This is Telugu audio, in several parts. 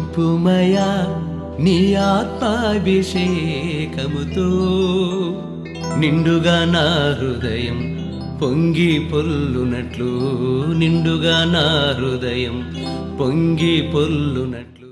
నింపుమయా నీ ఆత్మాభిషేకముతో నిండుగా నా హృదయం పొంగి పొల్లునట్లు నిండుగా నా హృదయం పొంగి పొల్లునట్లు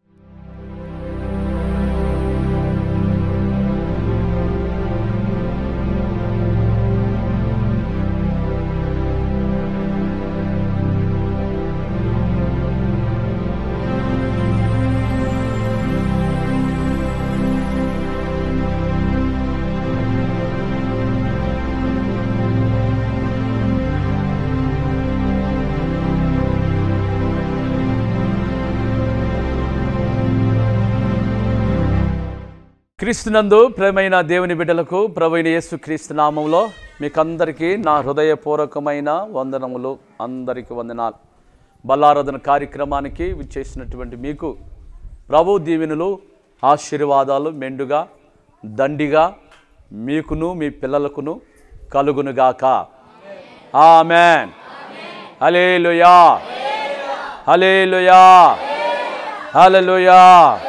క్రీస్తునందు ప్రేమైన దేవుని బిడ్డలకు ప్రవీణ యేసు క్రీస్తు నామంలో మీకందరికీ నా హృదయపూర్వకమైన వందనములు అందరికీ వందనాలు బల్లారాధన కార్యక్రమానికి విచ్చేసినటువంటి మీకు ప్రభు దీవెనలు ఆశీర్వాదాలు మెండుగా దండిగా మీకును మీ పిల్లలకును కలుగునుగాక ఆమెన్ హలేలుయా హలేలుయా హల్లెలూయా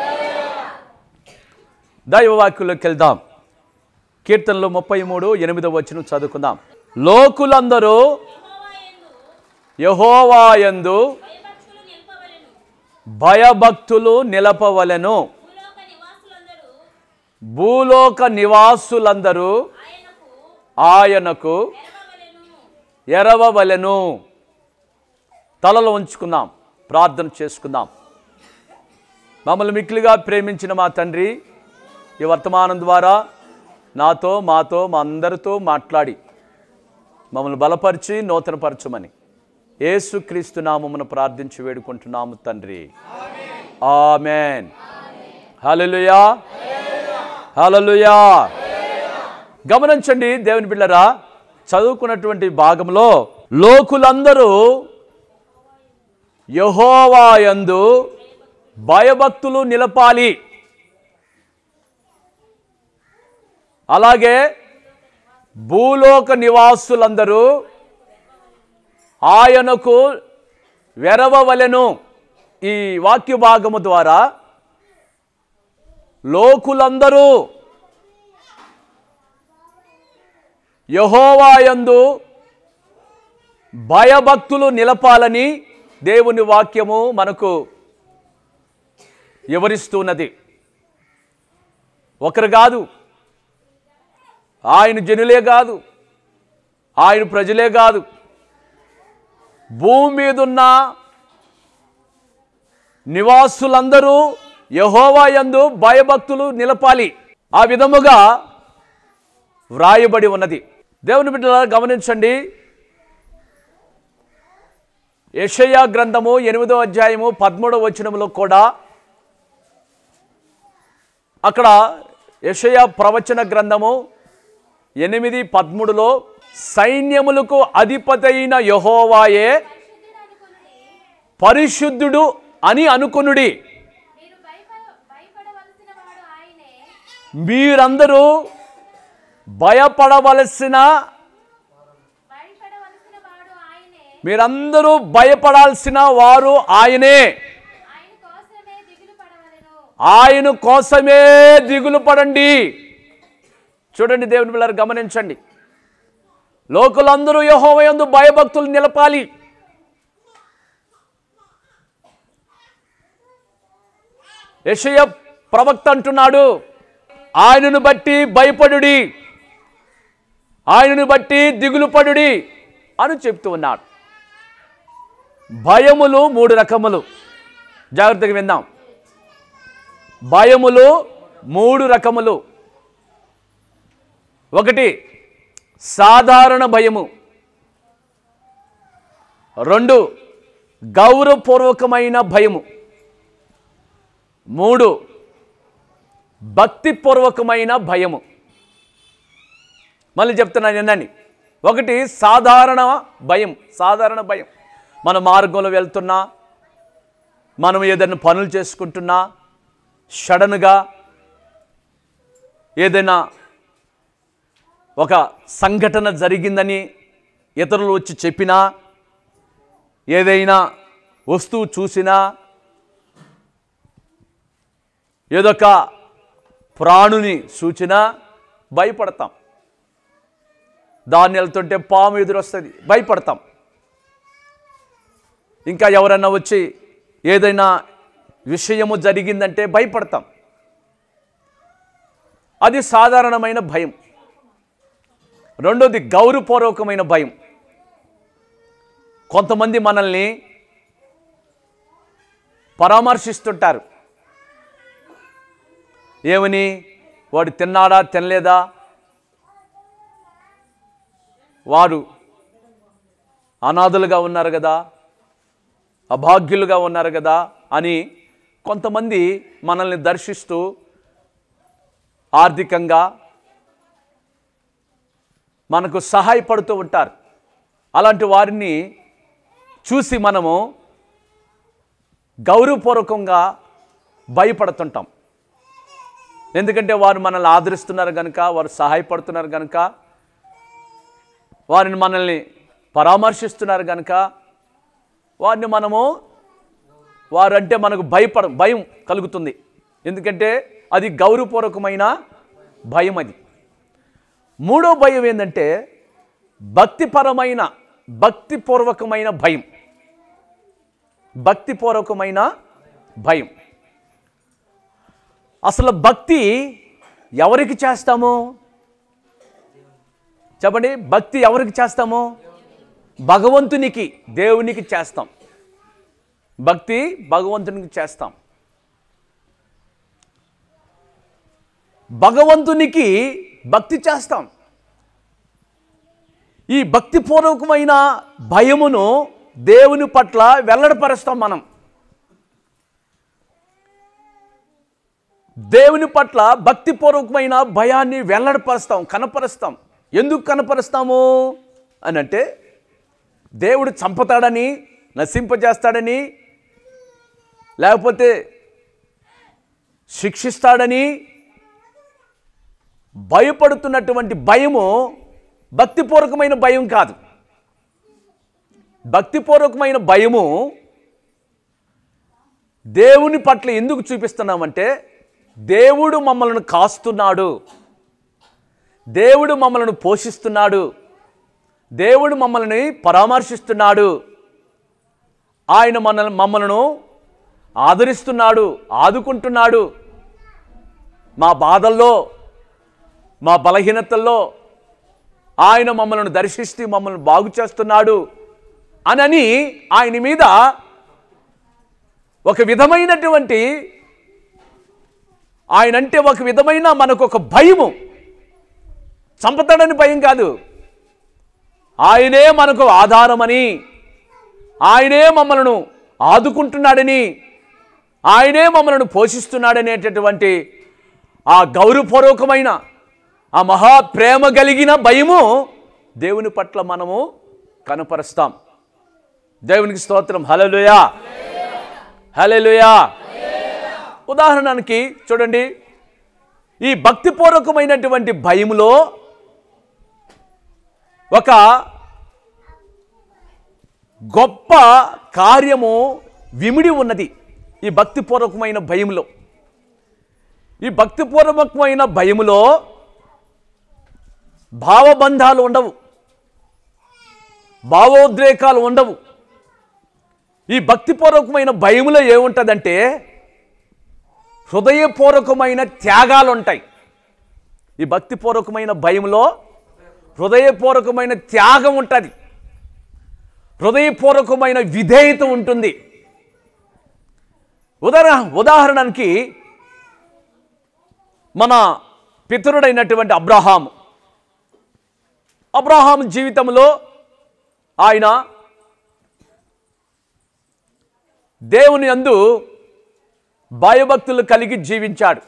దైవవాక్యంలోకి వెళ్దాం కీర్తనలు ముప్పై మూడు ఎనిమిదవ వచనం చదువుకుందాం లోకులందరూ యహోవాయందు భయభక్తులు నిలపవలెను భూలోక నివాసులందరూ ఆయనకు ఎరవవలెను తలలో ఉంచుకుందాం ప్రార్థన చేసుకుందాం మమ్మల్ని మిక్కిలిగా ప్రేమించిన మా తండ్రి ఈ వర్తమానం ద్వారా నాతో మాతో మా అందరితో మాట్లాడి మమ్మల్ని బలపరిచి నూతనపరచమని యేసుక్రీస్తు నామమును ప్రార్థించి వేడుకుంటున్నాము తండ్రి ఆమెన్ హల్లెలూయా హల్లెలూయా గమనించండి దేవుని బిళ్ళరా చదువుకున్నటువంటి భాగంలో లోకులందరూ యహోవాయందు భయభక్తులు నిలపాలి అలాగే భూలోక నివాసులందరూ ఆయనకు వెరవవలెను ఈ వాక్య భాగము ద్వారా లోకులందరూ యహోవాయందు భయభక్తులు నిలపాలని దేవుని వాక్యము మనకు వివరిస్తున్నది ఒకరు కాదు ఆయన జనులే కాదు ఆయన ప్రజలే కాదు భూమి మీదున్న నివాసులందరూ యహోవా యందు భయభక్తులు నిలపాలి ఆ విధముగా వ్రాయబడి ఉన్నది దేవుని బిడ్డల గమనించండి యెషయా గ్రంథము ఎనిమిదో అధ్యాయము పదమూడవ వచనములో కూడా అక్కడ యెషయా ప్రవచన గ్రంథము ఎనిమిది పదమూడులో సైన్యములకు అధిపతైన యహోవాయే పరిశుద్ధుడు అని అనుకొనుడి మీరు భయపడ భయపడవలసిన వాడు ఆయనే మీరందరూ భయపడవలసిన భయపడవలసిన వాడు ఆయనే మీరందరూ భయపడాల్సిన వారు ఆయనే ఆయన కోసమే దిగులు పడవలెను ఆయన కోసమే దిగులు పడండి చూడండి దేవుని పిల్లలు గమనించండి లోకులందరూ యహోవయందు భయభక్తులు నిలపాలి యెషయ ప్రవక్త అంటున్నాడు ఆయనను బట్టి భయపడుడి ఆయనను బట్టి దిగులు పడుడి అని చెప్తూ ఉన్నాడు భయములు మూడు రకములు జాగ్రత్తగా విందాం భయములు మూడు రకములు ఒకటి సాధారణ భయము రెండు గౌరవపూర్వకమైన భయము మూడు భక్తిపూర్వకమైన భయము మళ్ళీ చెప్తున్నాను వినండి ఒకటి సాధారణ భయం సాధారణ భయం మన మార్గంలో వెళ్తున్నా మనం ఏదైనా పనులు చేసుకుంటున్నా సడన్గా ఏదైనా ఒక సంఘటన జరిగిందని ఇతరులు వచ్చి చెప్పినా ఏదైనా వస్తువు చూసినా ఏదొక ప్రాణుని సూచన భయపడతాం దాన్ని వెళ్తుంటే పాము ఎదురొస్తుంది భయపడతాం ఇంకా ఎవరన్నా వచ్చి ఏదైనా విషయము జరిగిందంటే భయపడతాం అది సాధారణమైన భయం రెండోది గౌరవపూర్వకమైన భయం కొంతమంది మనల్ని పరామర్శిస్తుంటారు ఏమని వాడు తిన్నాడా తినలేదా వారు అనాథులుగా ఉన్నారు కదా అభాగ్యులుగా ఉన్నారు కదా అని కొంతమంది మనల్ని దర్శిస్తూ ఆర్థికంగా మనకు సహాయపడుతూ ఉంటారు అలాంటి వారిని చూసి మనము గౌరవపూర్వకంగా భయపడుతుంటాం ఎందుకంటే వారు మనల్ని ఆదరిస్తున్నారు కనుక వారు సహాయపడుతున్నారు కనుక వారిని మనల్ని పరామర్శిస్తున్నారు కనుక వారిని మనము వారంటే మనకు భయపడ భయం కలుగుతుంది ఎందుకంటే అది గౌరవపూర్వకమైన భయం అది మూడో భయం ఏంటంటే భక్తిపరమైన భక్తిపూర్వకమైన భయం భక్తిపూర్వకమైన భయం అసలు భక్తి ఎవరికి చేస్తాము చెప్పండి భక్తి ఎవరికి చేస్తాము భగవంతునికి దేవునికి చేస్తాం భక్తి భగవంతునికి చేస్తాం భగవంతునికి భక్తి చేస్తాం ఈ భక్తిపూర్వకమైన భయమును దేవుని పట్ల వెల్లడిపరుస్తాం మనం దేవుని పట్ల భక్తిపూర్వకమైన భయాన్ని వెల్లడిపరుస్తాం కనపరుస్తాం ఎందుకు కనపరుస్తాము అని అంటే దేవుడు చంపుతాడని నశింపజేస్తాడని లేకపోతే శిక్షిస్తాడని భయపడుతున్నటువంటి భయము భక్తిపూర్వకమైన భయం కాదు భక్తిపూర్వకమైన భయము దేవుని పట్ల ఎందుకు చూపిస్తున్నామంటే దేవుడు మమ్మల్ని కాస్తున్నాడు దేవుడు మమ్మల్ని పోషిస్తున్నాడు దేవుడు మమ్మల్ని పరామర్శిస్తున్నాడు ఆయన మన మమ్మలను ఆదరిస్తున్నాడు ఆదుకుంటున్నాడు మా బాధల్లో మా బలహీనతల్లో ఆయన మమ్మల్ని దర్శిస్తూ మమ్మల్ని బాగు చేస్తున్నాడు అనని ఆయన మీద ఒక విధమైనటువంటి ఆయన అంటే ఒక విధమైన మనకు ఒక భయము చంపుతాడని భయం కాదు ఆయనే మనకు ఆధారమని ఆయనే మమ్మలను ఆదుకుంటున్నాడని ఆయనే మమ్మలను పోషిస్తున్నాడనేటటువంటి ఆ గౌరవపూర్వకమైన ఆ మహా ప్రేమ కలిగిన భయము దేవుని పట్ల మనము కనపరుస్తాం దేవునికి స్తోత్రం హలలుయా హలలుయా ఉదాహరణకి చూడండి ఈ భక్తిపూర్వకమైనటువంటి భయములో ఒక గొప్ప కార్యము విమిడి ఉన్నది ఈ భక్తిపూర్వకమైన భయములో ఈ భక్తిపూర్వకమైన భయములో భావబంధాలు ఉండవు భావోద్రేకాలు ఉండవు ఈ భక్తిపూర్వకమైన భయములో ఏముంటుందంటే హృదయపూర్వకమైన త్యాగాలు ఉంటాయి ఈ భక్తిపూర్వకమైన భయంలో హృదయపూర్వకమైన త్యాగం ఉంటుంది హృదయపూర్వకమైన విధేయత ఉంటుంది ఉదాహరణ ఉదాహరణకి మన పితరుడైనటువంటి అబ్రహాం అబ్రహాం జీవితంలో ఆయన దేవుని అందు భయభక్తులు కలిగి జీవించాడు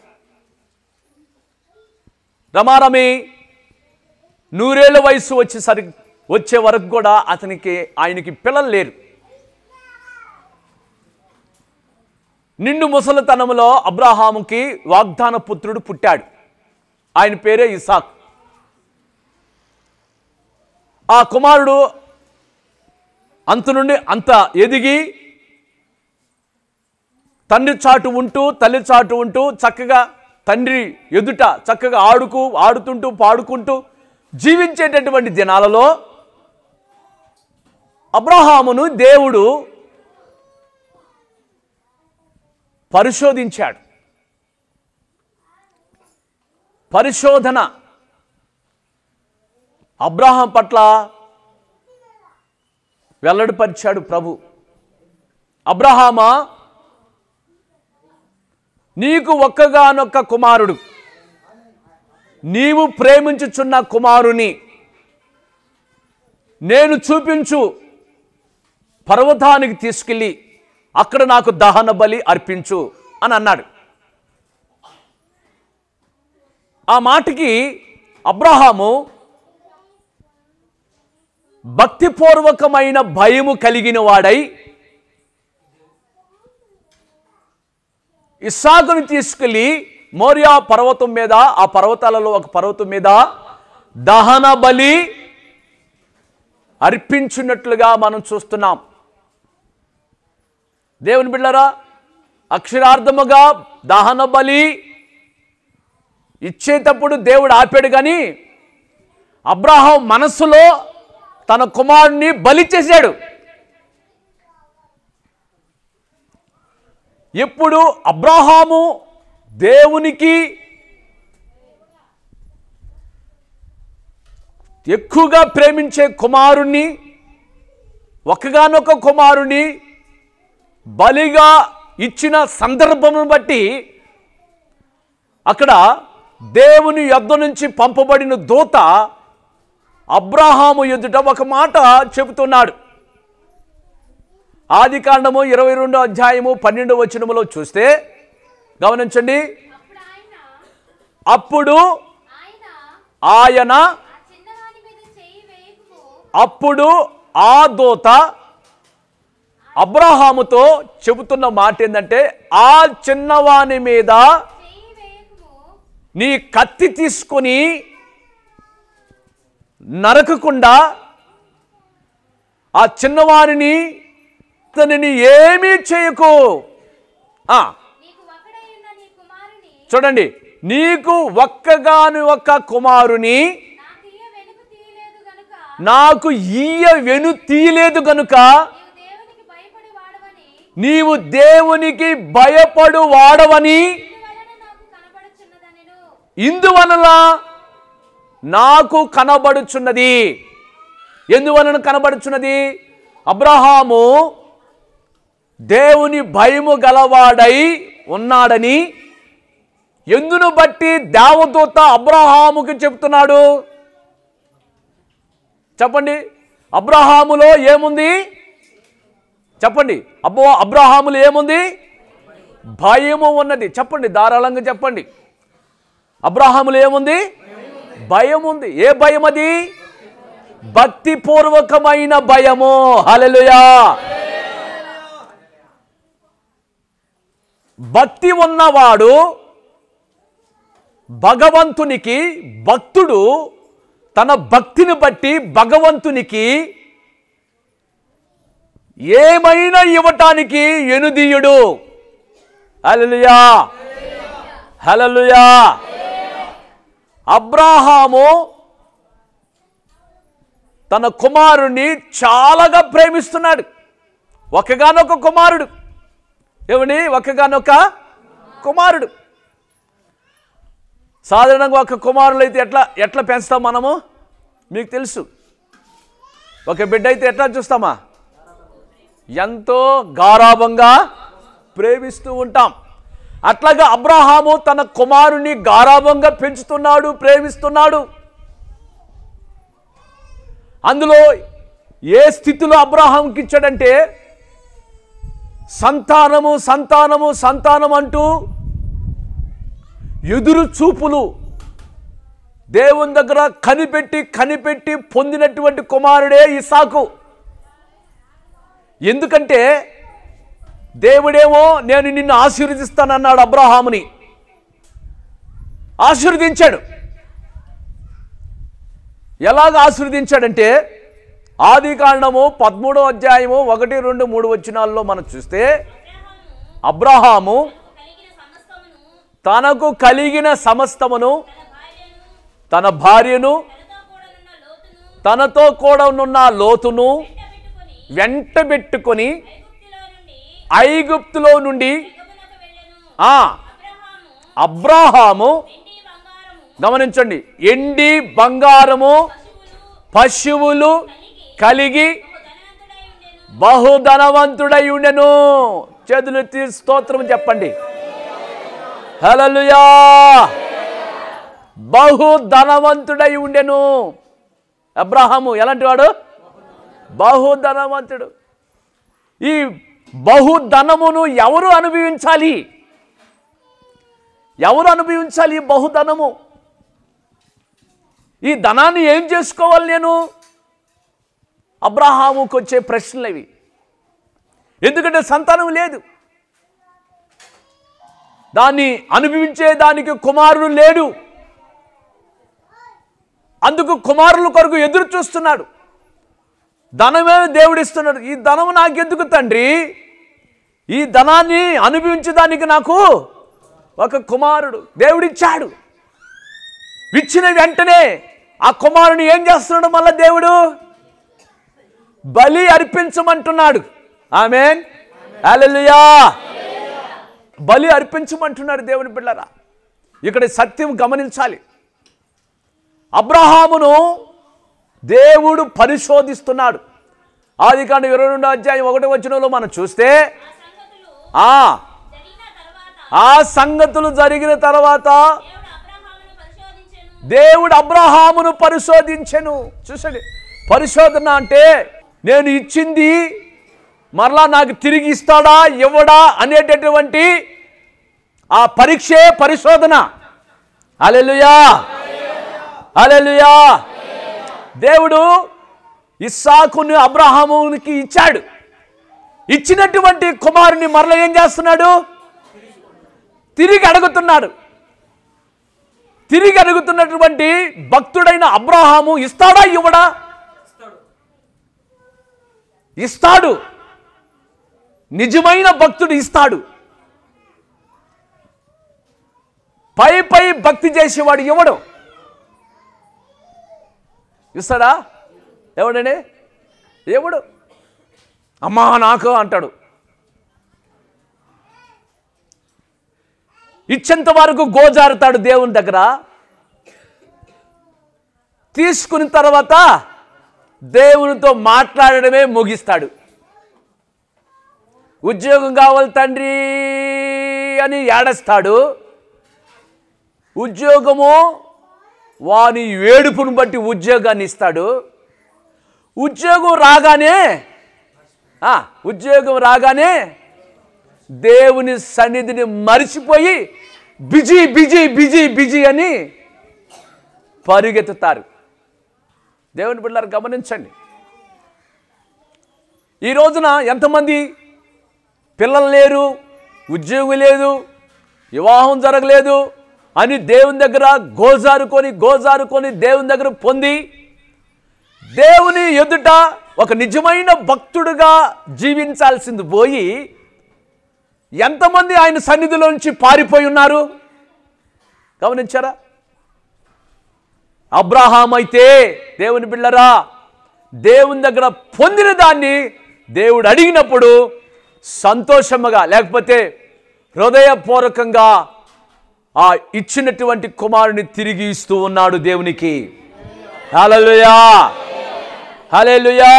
రమారమి నూరేళ్ల వయసు వచ్చేసరి వచ్చే వరకు కూడా అతనికి ఆయనకి పిల్లలు లేరు నిండు ముసలితనంలో అబ్రహాముకి వాగ్దాన పుత్రుడు పుట్టాడు ఆయన పేరే ఇసాక్ ఆ కుమారుడు అంత నుండి అంత ఎదిగి తండ్రి చాటు ఉంటూ తల్లి చాటు ఉంటూ చక్కగా తండ్రి ఎదుట చక్కగా ఆడుకు ఆడుతుంటూ పాడుకుంటూ జీవించేటటువంటి దినాలలో అబ్రహామును దేవుడు పరిశోధించాడు పరిశోధన అబ్రహాం పట్ల వెల్లడిపరిచాడు ప్రభు అబ్రహామా నీకు ఒక్కగానొక్క కుమారుడు నీవు ప్రేమించుచున్న కుమారుని నేను చూపించు పర్వతానికి తీసుకెళ్ళి అక్కడ నాకు దహన బలి అర్పించు అని అన్నాడు ఆ మాటకి అబ్రహాము భక్తిపూర్వకమైన భయము కలిగిన వాడై ఇస్సాకుని తీసుకెళ్ళి మోరియా పర్వతం మీద ఆ పర్వతాలలో ఒక పర్వతం మీద దహన బలి అర్పించినట్లుగా మనం చూస్తున్నాం దేవుని బిళ్ళరా అక్షరార్థముగా దహన బలి ఇచ్చేటప్పుడు దేవుడు ఆపాడు కానీ అబ్రాహం మనస్సులో తన కుమారుణ్ణి బలి చేశాడు ఎప్పుడు అబ్రహాము దేవునికి ఎక్కువగా ప్రేమించే కుమారుణ్ణి ఒకగానొక కుమారుని బలిగా ఇచ్చిన సందర్భమును బట్టి అక్కడ దేవుని యొద్ద నుంచి పంపబడిన దూత అబ్రహాము ఎదుట ఒక మాట చెబుతున్నాడు ఆది కాండము ఇరవై రెండో అధ్యాయము పన్నెండు వచనములో చూస్తే గమనించండి అప్పుడు ఆయన అప్పుడు ఆయన ఆయన ఆ చిన్నవాని మీద చేయి వేయకుము అప్పుడు ఆ దూత అబ్రహాముతో చెబుతున్న మాట ఏంటంటే ఆ చిన్నవాని మీద చేయి వేయకుము నీ కత్తి తీసుకొని నరకకుండా ఆ చిన్నవారిని తనని ఏమీ చేయకు ఆ, నీకు ఒకడై ఉన్న నీ కుమారుని చూడండి నీకు ఒక్కగాని ఒక్క కుమారుని నాకు ఇయ్య వెనుక తీయలేదు గనుక నాకు ఈయ వెను తీయలేదు గనుక నీవు దేవునికి భయపడి నీవు దేవునికి భయపడు వాడవని వాడవని ఇందువలన నాకు కనబడుచున్నదనెను ఇందువలన నాకు కనబడుచున్నది ఎందువలన కనబడుచున్నది అబ్రహాము దేవుని భయము గలవాడై ఉన్నాడని ఎందును బట్టి దేవదూత అబ్రహాముకి చెప్తున్నాడు చెప్పండి అబ్రహాములో ఏముంది చెప్పండి అబ్బో అబ్రహాములో ఏముంది భయము ఉన్నది చెప్పండి ధారాళంగా చెప్పండి అబ్రహాములో ఏముంది భయం ఉంది ఏ భయం అది భక్తిపూర్వకమైన భయము హల్లెలూయా భక్తి ఉన్నవాడు భగవంతునికి భక్తుడు తన భక్తిని బట్టి భగవంతునికి ఏమైనా ఇవ్వటానికి ఎనుదీయుడు హల్లెలూయా హల్లెలూయా అబ్రాహాము తన కుమారుణ్ణి చాలాగా ప్రేమిస్తున్నాడు ఒకగానొక కుమారుడు ఏమండి ఒకగానొక కుమారుడు సాధారణంగా ఒక కుమారులు అయితే ఎట్లా ఎట్లా పెంచుతాం మనము మీకు తెలుసు ఒక బిడ్డ అయితే ఎట్లా చూస్తామా ఎంతో గారాభంగా ప్రేమిస్తూ ఉంటాం అట్లాగా అబ్రహాము తన కుమారుని గారాభంగా పెంచుతున్నాడు ప్రేమిస్తున్నాడు అందులో ఏ స్థితిలో అబ్రహాంకి ఇచ్చాడంటే సంతానము సంతానము సంతానం అంటూ ఎదురు చూపులు దేవుని దగ్గర కనిపెట్టి కనిపెట్టి పొందినటువంటి కుమారుడే ఇసాకు ఎందుకంటే దేవుడేమో నేను నిన్ను ఆశీర్వదిస్తానన్నాడు అబ్రహాముని ఆశీర్వదించాడు ఎలాగ ఆశీర్వదించాడంటే ఆది కాండము పదమూడో అధ్యాయము ఒకటి రెండు మూడు వచనాల్లో మనం చూస్తే అబ్రహాము కలిగిన సమస్తమును తనకు కలిగిన సమస్తమును తన భార్యను తన భార్యను తనతో కూడా ఉన్న తనతో కూడా లోతును ఉన్న లోతును వెంటబెట్టుకొని వెంటబెట్టుకొని ఐగుప్తులో నుండి ఐగుప్తులో నుండి ఎగువనకు వెళ్ళెను ఆ అబ్రహాము అబ్రాహాము వెండి బంగారము గమనించండి ఎండి బంగారము పశువులు పశువులు కలిగి ధనవంతుడై ఉండెను బహుధనవంతుడై ఉండెను చేతులు ఎత్తి స్తోత్రం చెప్పండి హల్లెలూయా బహు ధనవంతుడై ఉండెను అబ్రహాము ఎలాంటి వాడు బహుధనవంతుడు ఈ బహుధనమును ఎవరు అనుభవించాలి ఎవరు అనుభవించాలి ఈ బహుధనము ఈ ధనాన్ని ఏం చేసుకోవాలి నేను అబ్రహాముకు వచ్చే ప్రశ్నలు ఇవి ఎందుకంటే సంతానం లేదు దాన్ని అనుభవించే దానికి కుమారుడు లేడు అందుకు కుమారుల కొరకు ఎదురు చూస్తున్నాడు ధనమే దేవుడిస్తున్నాడు ఈ ధనం నాకెందుకు తండ్రి ఈ ధనాన్ని అనుభవించడానికి నాకు ఒక కుమారుడు దేవుడిచ్చాడు ఇచ్చిన వెంటనే ఆ కుమారుని ఏం చేస్తున్నాడు మళ్ళా దేవుడు బలి అర్పించమంటున్నాడు ఆమెన్ హల్లెలూయా బలి అర్పించమంటున్నాడు దేవుని బిడ్డరా ఇక్కడ సత్యం గమనించాలి అబ్రహామును దేవుడు పరిశోధిస్తున్నాడు ఆది కాండ ఇరవై రెండో అధ్యాయం ఒకటి వచనంలో మనం చూస్తే ఆ సంగతులు ఆ జరిగిన తర్వాత ఆ సంగతులు జరిగిన తర్వాత దేవుడు అబ్రహామును పరిశోధించెను దేవుడు అబ్రహామును పరిశోధించెను చూసండి పరిశోధన అంటే నేను ఇచ్చింది మరలా నాకు తిరిగి ఇస్తాడా ఇవ్వడా అనేటటువంటి ఆ పరీక్షే పరిశోధన అలెలుయా అలెలుయా దేవుడు ఇస్సాకుని అబ్రహామునికి ఇచ్చాడు ఇచ్చినటువంటి కుమారుని మరల ఏం చేస్తున్నాడు తిరిగి అడుగుతున్నాడు తిరిగి అడుగుతున్నటువంటి భక్తుడైన అబ్రహాము ఇస్తాడా ఇవ్వడా ఇస్తాడు నిజమైన భక్తుడు ఇస్తాడు పై పై భక్తి చేసేవాడు ఇవ్వడు ఇస్తాడా ఎవడండి ఎవడు అమ్మా నాకు అంటాడు ఇచ్చేంత వరకు గోజారుతాడు దేవుని దగ్గర తీసుకున్న తర్వాత దేవునితో మాట్లాడడమే ముగిస్తాడు ఉద్యోగం కావాలి తండ్రి అని ఏడస్తాడు ఉద్యోగము వాని ఏడుపును బట్టి ఉద్యోగాన్ని ఇస్తాడు ఉద్యోగం రాగానే ఆ, ఉద్యోగం రాగానే దేవుని సన్నిధిని మరిచిపోయి బిజీ బిజీ బిజీ బిజీ అని పరిగెత్తుతారు దేవుని బిడ్డలారు గమనించండి ఈ రోజున ఎంతమంది పిల్లలు లేరు ఉద్యోగం లేదు వివాహం జరగలేదు అని దేవుని దగ్గర గోజారుకొని గోజారుకొని దేవుని దగ్గర పొంది దేవుని ఎదుట ఒక నిజమైన భక్తుడుగా జీవించాల్సింది పోయి ఎంతమంది ఆయన సన్నిధిలోంచి పారిపోయి ఉన్నారు గమనించారా అబ్రహాం అయితే దేవుని బిళ్ళరా దేవుని దగ్గర పొందిన దాన్ని దేవుడు అడిగినప్పుడు సంతోషముగా లేకపోతే హృదయపూర్వకంగా ఆ ఇచ్చినటువంటి కుమారుని తిరిగి ఇస్తూ ఉన్నాడు దేవునికి హల్లెలూయా హల్లెలూయా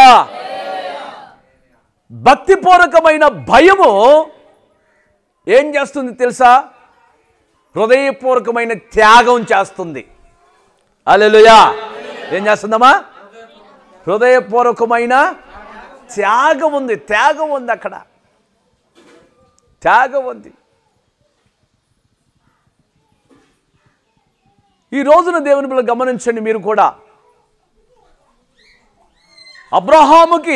భక్తిపూర్వకమైన భయము ఏం చేస్తుంది తెలుసా హృదయపూర్వకమైన త్యాగం చేస్తుంది అలెలుయా ఏం చేస్తుందమ్మా హృదయపూర్వకమైన త్యాగం ఉంది త్యాగం ఉంది అక్కడ త్యాగం ఉంది ఈ రోజున దేవుని బిడ్డ గమనించండి మీరు కూడా అబ్రహాముకి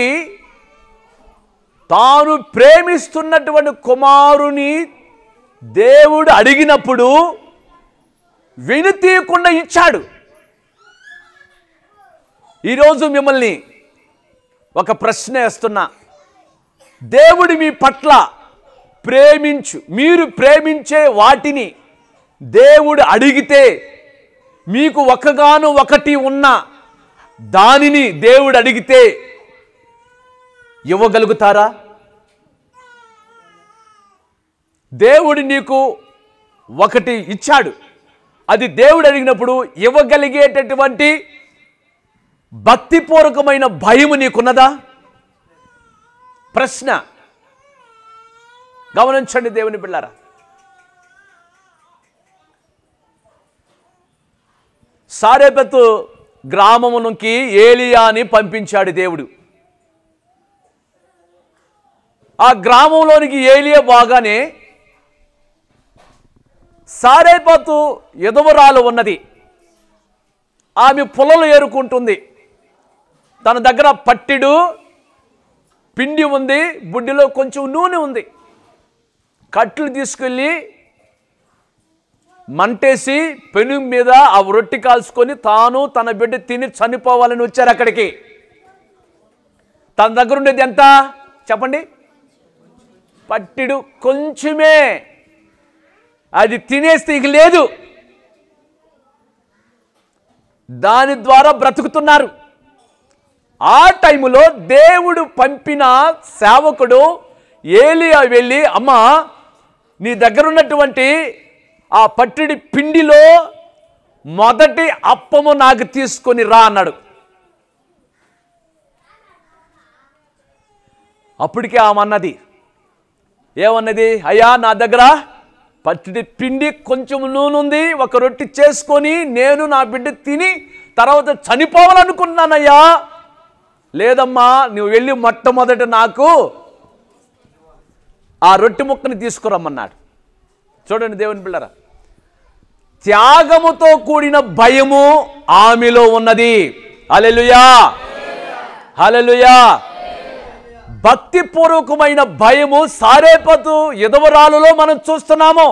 తాను ప్రేమిస్తున్నటువంటి కుమారుని దేవుడు అడిగినప్పుడు వినుతీయకుండా ఇచ్చాడు ఈరోజు మిమ్మల్ని ఒక ప్రశ్న వేస్తున్నా దేవుడు మీ పట్ల ప్రేమించు మీరు ప్రేమించే వాటిని దేవుడు అడిగితే మీకు ఒకగాను ఒకటి ఉన్న దానిని దేవుడు అడిగితే ఇవ్వగలుగుతారా దేవుడు నీకు ఒకటి ఇచ్చాడు అది దేవుడు అడిగినప్పుడు ఇవ్వగలిగేటటువంటి భక్తిపూర్వకమైన భయము నీకున్నదా ప్రశ్న గమనించండి దేవుని పిల్లరా సారేపత్తు గ్రామమునికి ఏలియాని పంపించాడు దేవుడు ఆ గ్రామంలోనికి ఏలియా బాగానే సారేపత్తు ఎదవరాలు ఉన్నది ఆమె పొలలు ఏరుకుంటుంది తన దగ్గర పట్టిడు పిండి ఉంది బుడ్డిలో కొంచెం నూనె ఉంది కట్లు తీసుకెళ్ళి మంటేసి పెను మీద ఆ రొట్టె కాల్చుకొని తాను తన బిడ్డ తిని చనిపోవాలని వచ్చారు అక్కడికి తన దగ్గర ఉండేది ఎంత చెప్పండి పట్టిడు కొంచెమే అది తినేస్తే ఇక లేదు దాని ద్వారా బ్రతుకుతున్నారు ఆ టైములో దేవుడు పంపిన సేవకుడు ఏలియా వెళ్ళి అమ్మా నీ దగ్గర ఉన్నటువంటి ఆ పట్టిడి పిండిలో మొదటి అప్పము నాకు తీసుకొని రా అన్నాడు అప్పటికే ఆమె అన్నది ఏమన్నది అయ్యా నా దగ్గర పచ్చిడి పిండి కొంచెం నూనె ఉంది ఒక రొట్టె చేసుకొని నేను నా బిడ్డ తిని తర్వాత చనిపోవాలనుకున్నానయ్యా లేదమ్మా నువ్వు వెళ్ళి మొట్టమొదట నాకు ఆ రొట్టె ముక్కని తీసుకురమ్మన్నాడు చూడండి దేవుని పిల్లరా త్యాగముతో కూడిన భయము ఆమెలో ఉన్నది హల్లెలూయా హల్లెలూయా భక్తిపూర్వకమైన భయము సారేపతు ఎదవరాలులో మనం చూస్తున్నాము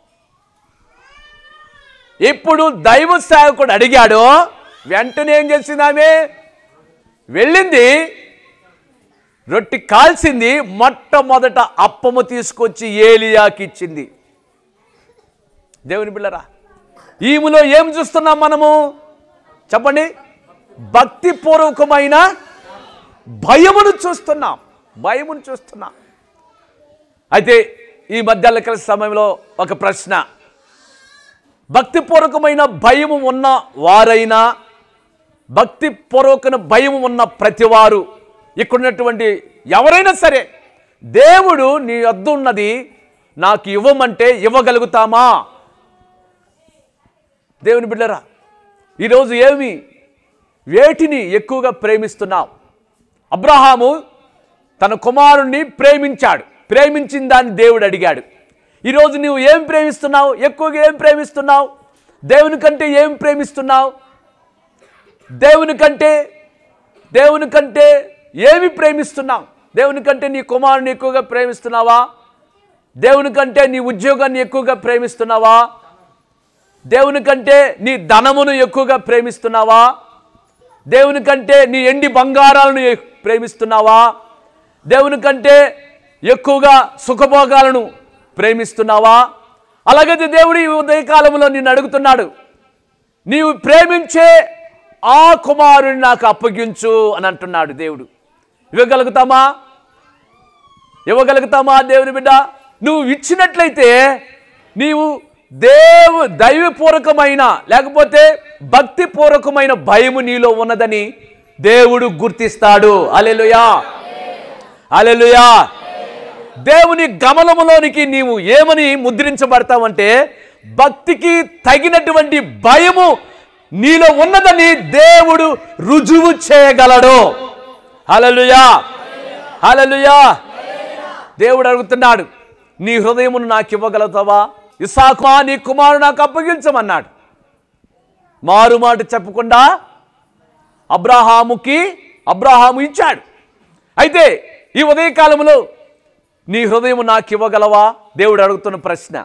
ఇప్పుడు దైవ సేవకుడు అడిగాడు వెంటనే ఏం చేసింది ఆమె వెళ్ళింది రొట్టి కాల్చింది మొట్టమొదట అప్పము తీసుకొచ్చి ఏలియాకి ఇచ్చింది దేవుని పిల్లరా ఈమెలో ఏం చూస్తున్నాం మనము చెప్పండి భక్తిపూర్వకమైన భయమును చూస్తున్నాం భయమును చూస్తున్నాం అయితే ఈ మధ్యాహ్న కలిసి సమయంలో ఒక ప్రశ్న భక్తిపూర్వకమైన భయము ఉన్న వారైనా భక్తిపూర్వకమైన భయము ఉన్న ప్రతివారు ఇక్కడ ఉన్నటువంటి ఎవరైనా సరే దేవుడు నీ వద్ద ఉన్నది నాకు ఇవ్వమంటే ఇవ్వగలుగుతామా దేవుని బిడ్డరా ఈరోజు ఏమి వేటిని ఎక్కువగా ప్రేమిస్తున్నావు అబ్రహాము తన కుమారుణ్ణి ప్రేమించాడు ప్రేమించిన దాన్ని దేవుడు అడిగాడు ఈరోజు నువ్వు ఏం ప్రేమిస్తున్నావు ఎక్కువగా ఏం ప్రేమిస్తున్నావు దేవుని కంటే ఏం ప్రేమిస్తున్నావు దేవుని కంటే దేవుని కంటే ఏమి ప్రేమిస్తున్నావు దేవుని కంటే నీ కుమారుని ఎక్కువగా ప్రేమిస్తున్నావా దేవుని కంటే నీ ఉద్యోగాన్ని ఎక్కువగా ప్రేమిస్తున్నావా దేవుని కంటే నీ ధనమును ఎక్కువగా ప్రేమిస్తున్నావా దేవుని కంటే నీ ఎండి బంగారాలను ఎ- ప్రేమిస్తున్నావా దేవుని కంటే ఎక్కువగా సుఖభోగాలను ప్రేమిస్తున్నావా అలాగైతే దేవుడు ఈ ఉదయకాలంలో నిన్ను అడుగుతున్నాడు నీవు ప్రేమించే ఆ కుమారుని నాకు అప్పగించు అని అంటున్నాడు దేవుడు ఇవ్వగలుగుతామా ఇవ్వగలుగుతామా దేవుని బిడ్డ నువ్వు ఇచ్చినట్లయితే నీవు దేవు దైవపూర్వకమైన లేకపోతే భక్తిపూర్వకమైన భయము నీలో ఉన్నదని దేవుడు గుర్తిస్తాడు అలెలుయా అలెలుయా దేవుని గమనములోనికి నీవు ఏమని ముద్రించబడతావంటే భక్తికి తగినటువంటి భయము నీలో ఉన్నదని దేవుడు రుజువు చేయగలడు హలలుయా హలలుయా దేవుడు అడుగుతున్నాడు నీ హృదయమును నాకు ఇవ్వగలుగుతావా ఇసాకు నీ కుమారుడు నాకు అప్పగించమన్నాడు మారు మాట చెప్పకుండా అబ్రాహాముకి అబ్రాహాము ఇచ్చాడు అయితే ఈ ఉదయకాలంలో నీ హృదయం నాకు ఇవ్వగలవా దేవుడు అడుగుతున్న ప్రశ్న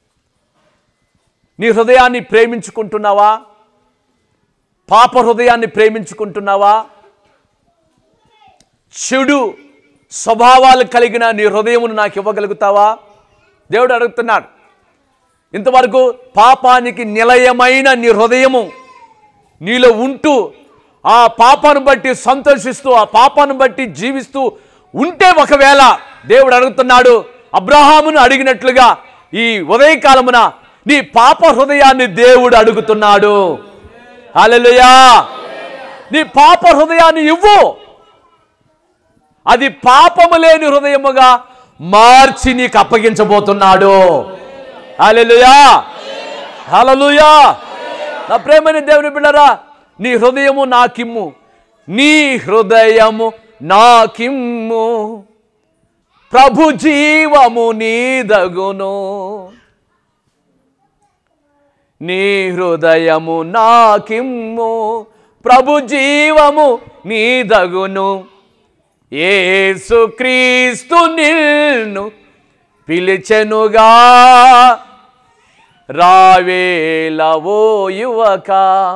నీ హృదయాన్ని ప్రేమించుకుంటున్నావా పాప హృదయాన్ని ప్రేమించుకుంటున్నావా చెడు స్వభావాలు కలిగిన నీ హృదయమును నాకు ఇవ్వగలుగుతావా దేవుడు అడుగుతున్నాడు ఇంతవరకు పాపానికి నిలయమైన నీ హృదయము నీలో ఉంటూ ఆ పాపాను బట్టి సంతోషిస్తూ ఆ పాపాను బట్టి జీవిస్తూ ఉంటే ఒకవేళ దేవుడు అడుగుతున్నాడు అబ్రహామును అడిగినట్లుగా ఈ ఉదయకాలమున నీ పాప హృదయాన్ని దేవుడు అడుగుతున్నాడు హల్లెలూయా నీ పాప హృదయాన్ని ఇవ్వు అది పాపము లేని హృదయముగా మార్చి నీకు అప్పగించబోతున్నాడు హల్లెలూయా హల్లెలూయా నా ప్రేమని దేవుని బిడ్డరా నీ హృదయము నాకిమ్ము నీ హృదయము నాకిమ్ము ప్రభు జీవము నీదగును నీ హృదయము నాకిమ్ము ప్రభు జీవము నీదగును యేసుక్రీస్తు నిన్ను పిలిచెనుగా రావేలవో యువక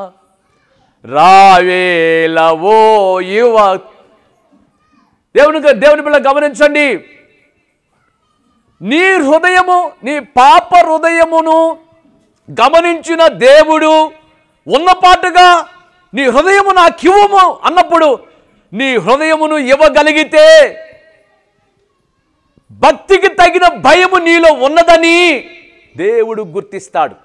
రావేలవో యువ దేవుని దేవుని పిల్ల గమనించండి నీ హృదయము నీ పాప హృదయమును గమనించిన దేవుడు ఉన్నపాటుగా నీ హృదయము నాకివ్వము అన్నప్పుడు నీ హృదయమును ఇవ్వగలిగితే భక్తికి తగిన భయము నీలో ఉన్నదని దేవుడు గుర్తిస్తాడు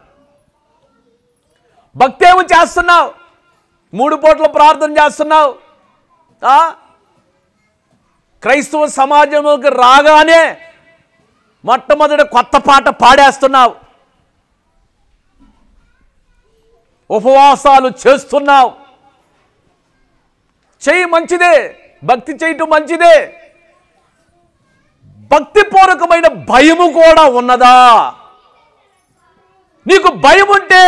భక్తి ఏమి చేస్తున్నావు మూడు పూట్ల ప్రార్థన చేస్తున్నావు ఆ? క్రైస్తవ సమాజంలోకి రాగానే మొట్టమొదటి కొత్త పాట పాడేస్తున్నావు ఉపవాసాలు చేస్తున్నావు చెయ్యి మంచిదే భక్తి చేయటం మంచిదే భక్తిపూర్వకమైన భయము కూడా ఉన్నదా నీకు భయం ఉంటే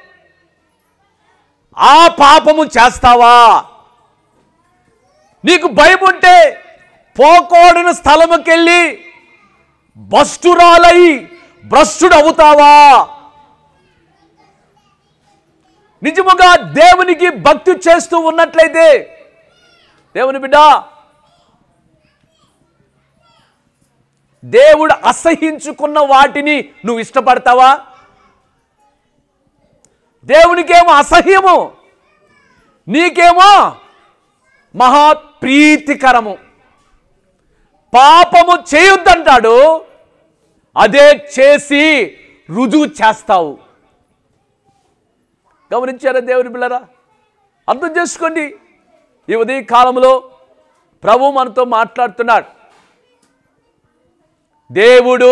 ఆ పాపము చేస్తావా నీకు భయం ఉంటే పోకోడిన స్థలముకెళ్ళి భ్రష్టురాలై భ్రష్టుడు అవుతావా నిజముగా దేవునికి భక్తి చేస్తూ ఉన్నట్లయితే దేవుని బిడ్డ దేవుడు అసహించుకున్న వాటిని నువ్వు ఇష్టపడతావా దేవునికేమో అసహ్యము నీకేమో మహా ప్రీతికరము పాపము చేయొద్దంటాడు అదే చేసి రుజువు చేస్తావు గమనించారా దేవుని పిల్లరా అర్థం చేసుకోండి ఈ ఉదయ కాలంలో ప్రభు మనతో మాట్లాడుతున్నాడు దేవుడు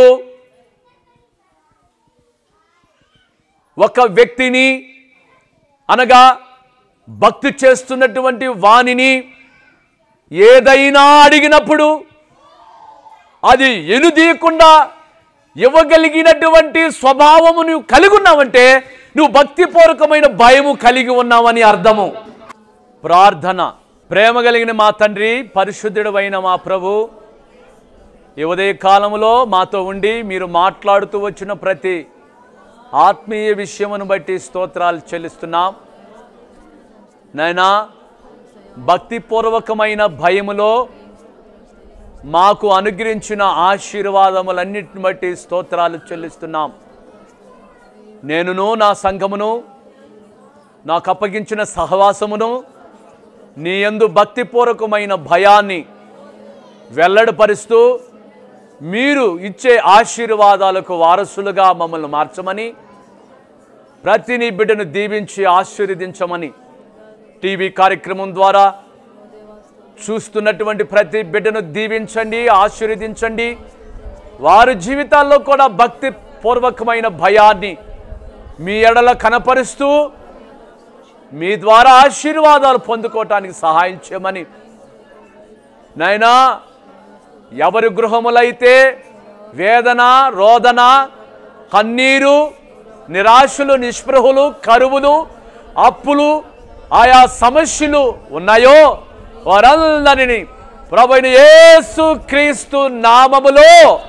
ఒక వ్యక్తిని అనగా భక్తి చేస్తున్నటువంటి వాణిని ఏదైనా అడిగినప్పుడు అది ఎనుదీయకుండా ఇవ్వగలిగినటువంటి స్వభావము నువ్వు కలిగి ఉన్నావంటే నువ్వు భక్తిపూర్వకమైన భయము కలిగి ఉన్నావని అర్థము ప్రార్థన ప్రేమ కలిగిన మా తండ్రి పరిశుద్ధుడు మా ప్రభు ఈ ఉదయ కాలంలో మాతో ఉండి మీరు మాట్లాడుతూ వచ్చిన ప్రతి ఆత్మీయ విషయమును బట్టి స్తోత్రాలు చెల్లిస్తున్నాం నాయనా భక్తిపూర్వకమైన భయములో మాకు అనుగ్రహించిన ఆశీర్వాదములన్నిటిని బట్టి స్తోత్రాలు చెల్లిస్తున్నాం నేనును నా సంఘమును నాకు అప్పగించిన సహవాసమును నీ యందు భక్తిపూర్వకమైన భయాన్ని వెల్లడిపరుస్తూ మీరు ఇచ్చే ఆశీర్వాదాలకు వారసులుగా మమ్మల్ని మార్చమని ప్రతి నీ బిడ్డను దీవించి ఆశీర్వదించమని టీవీ కార్యక్రమం ద్వారా చూస్తున్నటువంటి ప్రతి బిడ్డను దీవించండి ఆశీర్వదించండి వారి జీవితాల్లో కూడా భక్తి పూర్వకమైన భయాన్ని మీ ఎడల కనపరుస్తూ మీ ద్వారా ఆశీర్వాదాలు పొందుకోవటానికి సహాయం చేయమని నాయనా ఎవరి గృహములైతే వేదన రోదన కన్నీరు నిరాశలు నిస్పృహలు కరువులు అప్పులు ఆయా సమస్యలు ఉన్నాయో వారందరినీ ప్రభుని యేసు క్రీస్తు నామములో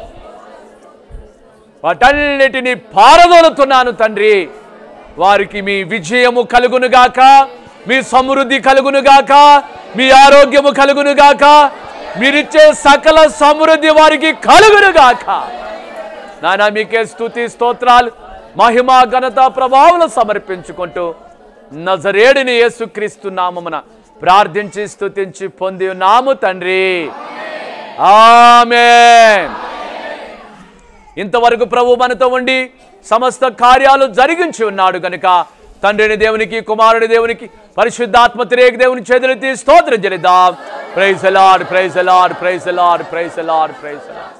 వాటన్నిటిని పారదోలుతున్నాను తండ్రి వారికి మీ విజయము కలుగునుగాక మీ సమృద్ధి కలుగునుగాక మీ ఆరోగ్యము కలుగునుగాక మీరిచ్చే సకల సమృద్ధి వారికి కలుగునుగాక నాయన మీకే స్తుతి స్తోత్రాలు మహిమ ఘనత ప్రభావం సమర్పించుకుంటూ నజరేడిని యేసుక్రీస్తు నామమున ప్రార్థించి స్తుతించి పొంది నాము తండ్రి ఆమేన్ ఇంతవరకు ప్రభు మనతో ఉండి సమస్త కార్యాలు జరిగించి ఉన్నాడు గనుక తండ్రిని దేవునికి కుమారుడి దేవునికి పరిశుద్ధాత్మ తిరేక దేవుని చేతులెత్తి స్తోత్రం చెల్లిద్దాం ప్రైజ్ అలాడ్ ప్రైజ్ అలాడ్ ప్రైజ్ అలాడ్ ప్రైజ్ అలాడ్ ప్రైజ్ అలాడ్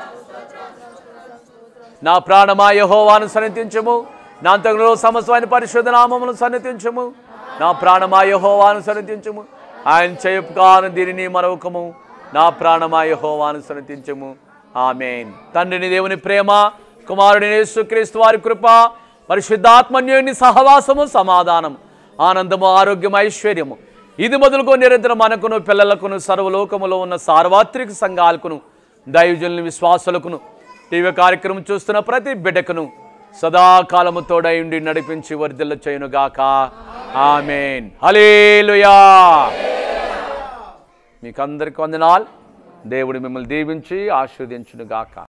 నా ప్రాణమా యహోవాను సన్నిధించము నా అంతలో సమస్వైన పరిశుద్ధ నామమును సన్నిధించము నా ప్రాణమా యహోవాను సన్నిధించము ఆయన చేయపుకాను దీనిని మరొకము నా ప్రాణమా యహోవాను సన్నిధించము ఆమెన్ తండ్రిని దేవుని ప్రేమ కుమారుడిని యేసుక్రీస్తు వారి కృప పరిశుద్ధాత్మన్యుని సహవాసము సమాధానం ఆనందము ఆరోగ్యం ఐశ్వర్యము ఇది మొదలుకొని నిరంతరం మనకును పిల్లలకును సర్వలోకములో ఉన్న సార్వత్రిక సంఘాలకును దైవజనుల విశ్వాసులకును టీవీ కార్యక్రమం చూస్తున్న ప్రతి బిడ్డకును సదాకాలము తోడై ఉండి నడిపించి వర్ధిల్ల చేయునుగాక ఆమెన్ హలేలుయా మీకందరికి వందనాలు దేవుడు మిమ్మల్ని దీవించి ఆశీర్వదించునుగాక